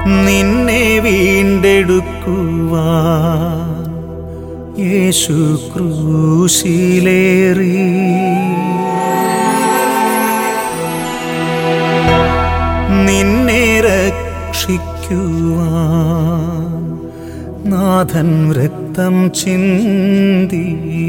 നിന്നെ വീണ്ടെടുക്കുവാൻ യേശു ക്രൂശിലേറി നിന്നെ രക്ഷിക്കുവാൻ നാഥൻ രക്തം ചിന്തി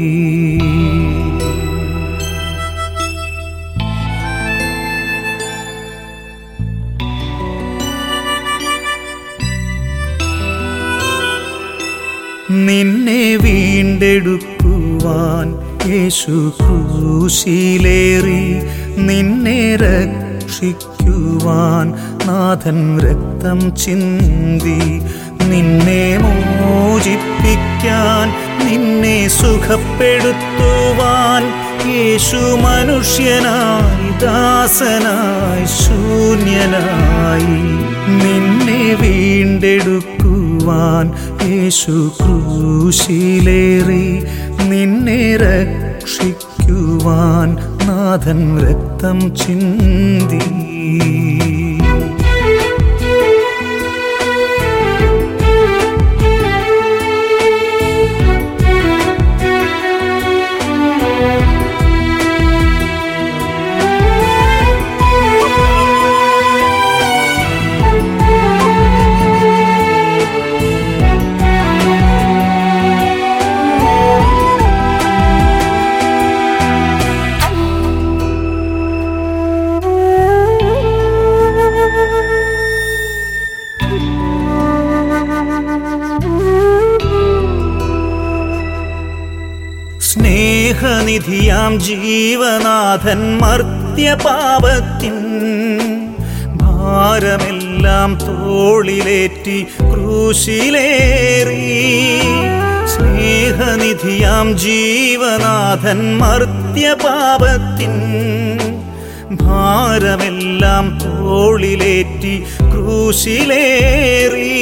നിന്നെ വീണ്ടെടുക്കുവാൻ യേശു ക്രൂശിലേറി നിന്നെ രക്ഷിക്കുവാൻ നാഥൻ രക്തം ചിന്തി നിന്നെ മോചിപ്പിക്കാൻ നിന്നെ സുഖപ്പെടുത്തുവാൻ യേശു മനുഷ്യനായി ദാസനായി ശൂന്യനായി നിന്നെ വീണ്ടെടുക്കുവാൻ യേശു ക്രൂശിലേറി നിന്നെ രക്ഷിക്കുവാൻ നാഥൻ രക്തം ചിന്തി സ്നേഹനിധിയാം ജീവനാഥൻ മർത്യപാപത്തിൻ ഭാരമെല്ലാം തോളിലേറ്റി ക്രൂശിലേറി സ്നേഹനിധിയാം ജീവനാഥൻ മർത്യപാപത്തിൻ ഭാരമെല്ലാം തോളിലേറ്റി ക്രൂശിലേറി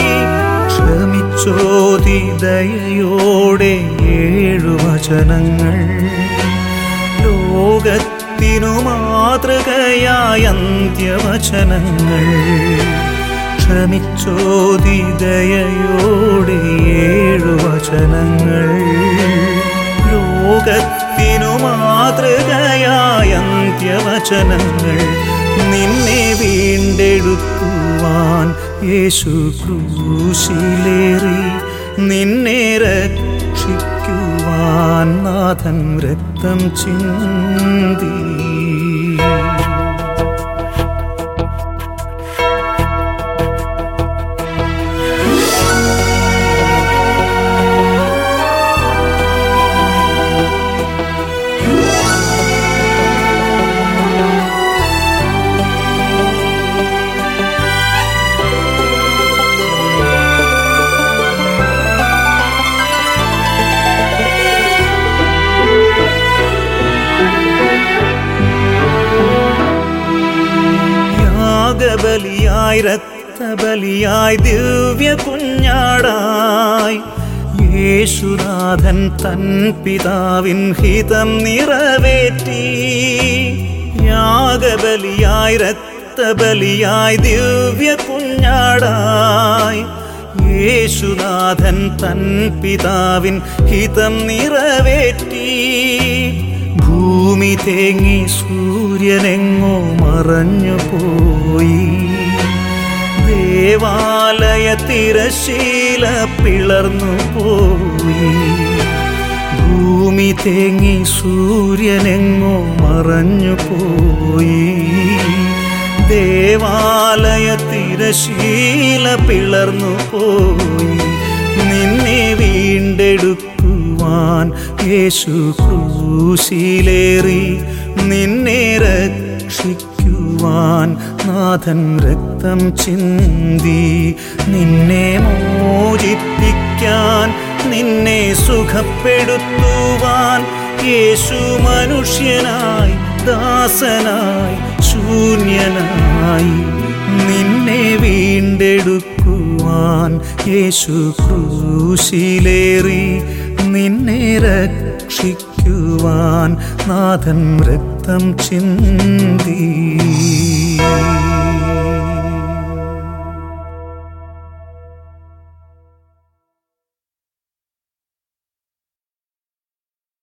ക്ഷമിച്ചോതി ദയയോടെ ഏഴു വചനങ്ങൾ ലോകത്തിനു മാതൃകയായ അന്ത്യവചനങ്ങൾ ക്ഷമിച്ചോതി ദയയോടെ ഏഴു വചനങ്ങൾ ലോകത്തിനു മാതൃകയായ അന്ത്യവചനങ്ങൾ നിന്നെ വീണ്ടെടുക്കുവാൻ യേശു ക്രൂശിലേറി നിന്നെ രക്ഷിക്കുവാൻ നാഥൻ രക്തം ചിന്തി യാഗബലിയായി രക്തബലിയായി ദിവ്യ കുഞ്ഞാടായി യേശുനാഥൻ തൻ പിതാവിൻ ഹിതം നിറവേറ്റി യാഗബലിയായി രക്തബലിയായി ദിവ്യ കുഞ്ഞാടായി യേശുനാഥൻ തൻ പിതാവിൻ ഹിതം നിറവേറ്റി ഭൂമി തേങ്ങി സൂര്യനെങ്ങോ മറഞ്ഞു പോയി ദേവാലയ തിരശീല പിളർന്നു പോയി ഭൂമി തേങ്ങി സൂര്യനെങ്ങോ മറഞ്ഞു പോയി ദേവാലയ തിരശീല പിളർന്നു പോയി നിന്നെ വീണ്ടെടുക്കുവാൻ യേശു ക്രൂശിലേറി നിന്നെ രക്ഷിക്കുവാൻ നാഥൻ രക്തം ചിന്തി നിന്നെ മോചിപ്പിക്കാൻ നിന്നെ സുഖപ്പെടുത്തുവാൻ യേശു മനുഷ്യനായി ദാസനായി ശൂന്യനായി നിന്നെ വീണ്ടെടുക്കുവാൻ യേശു ക്രൂശിലേറി നിന്നെ രക്ഷിക്കുവാൻ നാഥൻ രക്തം ചിന്തി